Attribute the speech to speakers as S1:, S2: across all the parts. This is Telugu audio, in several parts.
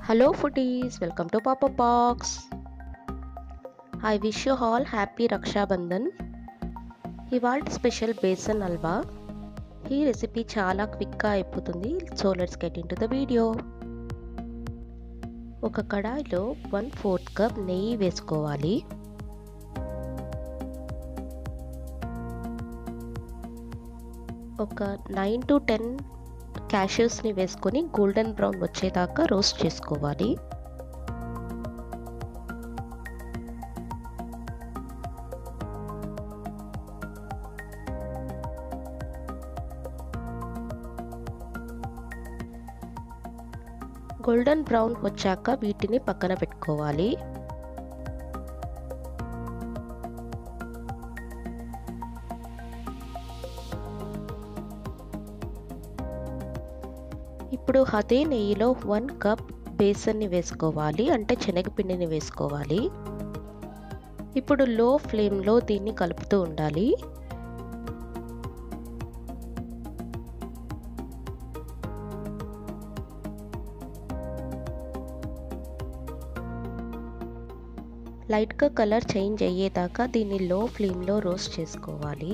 S1: Hello foodies, welcome to Pop Up Box. I wish you all happy Raksha Bandhan. ఇవాళ స్పెషల్ బేసన్ హల్వా ఈ రెసిపీ చాలా క్విక్గా అయిపోతుంది so let's get into the video ఒక కడాయిలో వన్ ఫోర్త్ కప్ నెయ్యి వేసుకోవాలి ఒక నైన్ టు టెన్ క్యాషియస్ని వేసుకొని గోల్డెన్ బ్రౌన్ వచ్చేదాకా రోస్ట్ చేసుకోవాలి గోల్డెన్ బ్రౌన్ వచ్చాక వీటిని పక్కన పెట్టుకోవాలి ఇప్పుడు అదే నెయ్యిలో వన్ కప్ బేసన్ని వేసుకోవాలి అంటే శనగపిండిని వేసుకోవాలి ఇప్పుడు లో ఫ్లేమ్లో దీన్ని కలుపుతూ ఉండాలి లైట్గా కలర్ చేంజ్ అయ్యేదాకా దీన్ని లో ఫ్లేమ్లో రోస్ట్ చేసుకోవాలి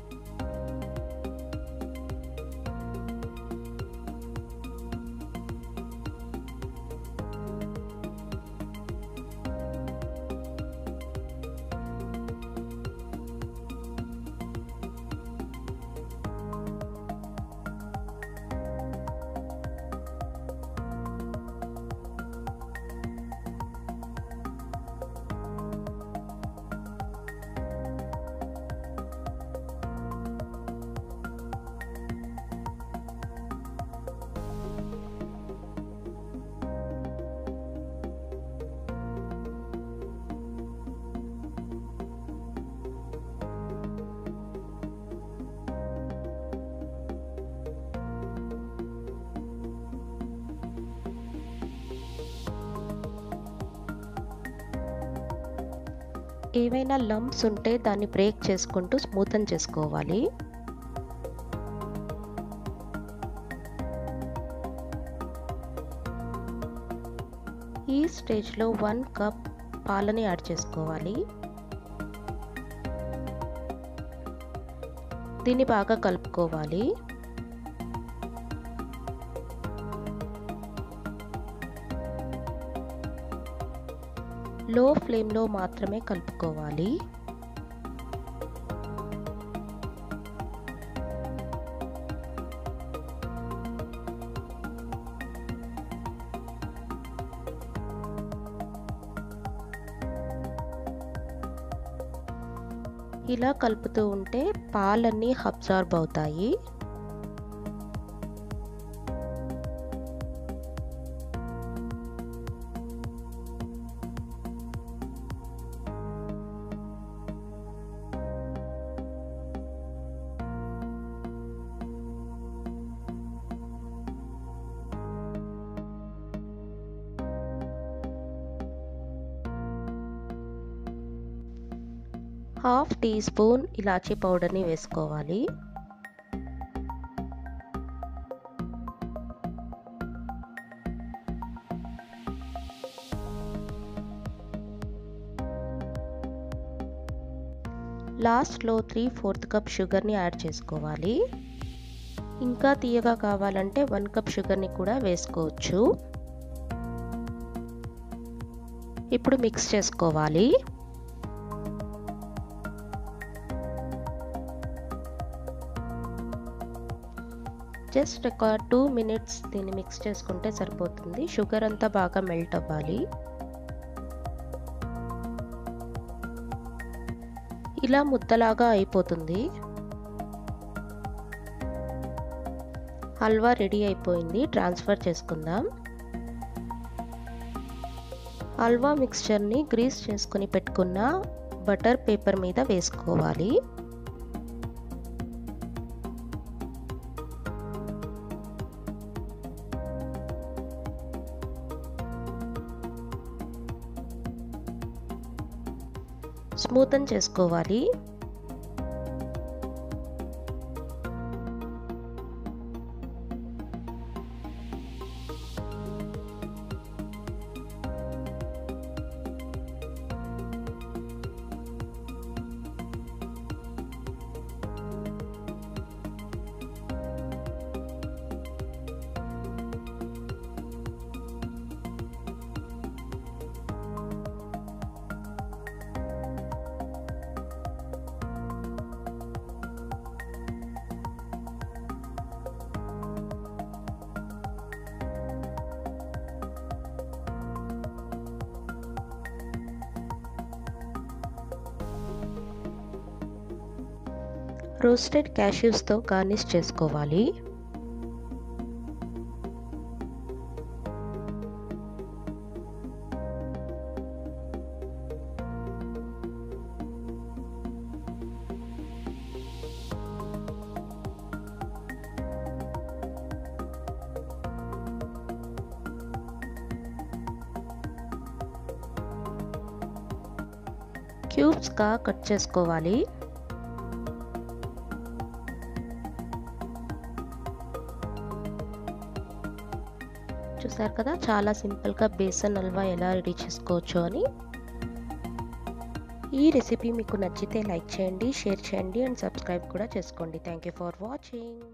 S1: ఏవైనా లంప్స్ ఉంటే దాన్ని బ్రేక్ చేసుకుంటూ స్మూతన్ చేసుకోవాలి ఈ స్టేజ్లో వన్ కప్ పాలని యాడ్ చేసుకోవాలి దీన్ని బాగా కలుపుకోవాలి లో ఫ్లేమ్లో మాత్రమే కలుపుకోవాలి ఇలా కలుపుతూ ఉంటే పాలన్నీ అబ్జార్బ్ అవుతాయి హాఫ్ టీ స్పూన్ ఇలాచీ పౌడర్ని వేసుకోవాలి లాస్ట్లో త్రీ ఫోర్త్ కప్ షుగర్ని యాడ్ చేసుకోవాలి ఇంకా తీయగా కావాలంటే వన్ కప్ షుగర్ని కూడా వేసుకోవచ్చు ఇప్పుడు మిక్స్ చేసుకోవాలి జస్ట్ ఒక టూ మినిట్స్ దీన్ని మిక్స్ చేసుకుంటే సరిపోతుంది షుగర్ అంతా బాగా మెల్ట్ అవ్వాలి ఇలా ముద్దలాగా అయిపోతుంది హల్వా రెడీ అయిపోయింది ట్రాన్స్ఫర్ చేసుకుందాం హల్వా మిక్స్చర్ని గ్రీస్ చేసుకుని పెట్టుకున్న బటర్ పేపర్ మీద వేసుకోవాలి స్మూతన్ చేసుకోవాలి రోస్టెడ్ క్యాష్యూస్తో గార్నిష్ చేసుకోవాలి క్యూబ్స్గా కట్ చేసుకోవాలి చూసారు కదా చాలా సింపుల్గా బేసన్ హల్వా ఎలా రెడీ చేసుకోవచ్చు అని ఈ రెసిపీ మీకు నచ్చితే లైక్ చేయండి షేర్ చేయండి అండ్ సబ్స్క్రైబ్ కూడా చేసుకోండి థ్యాంక్ యూ ఫర్ వాచింగ్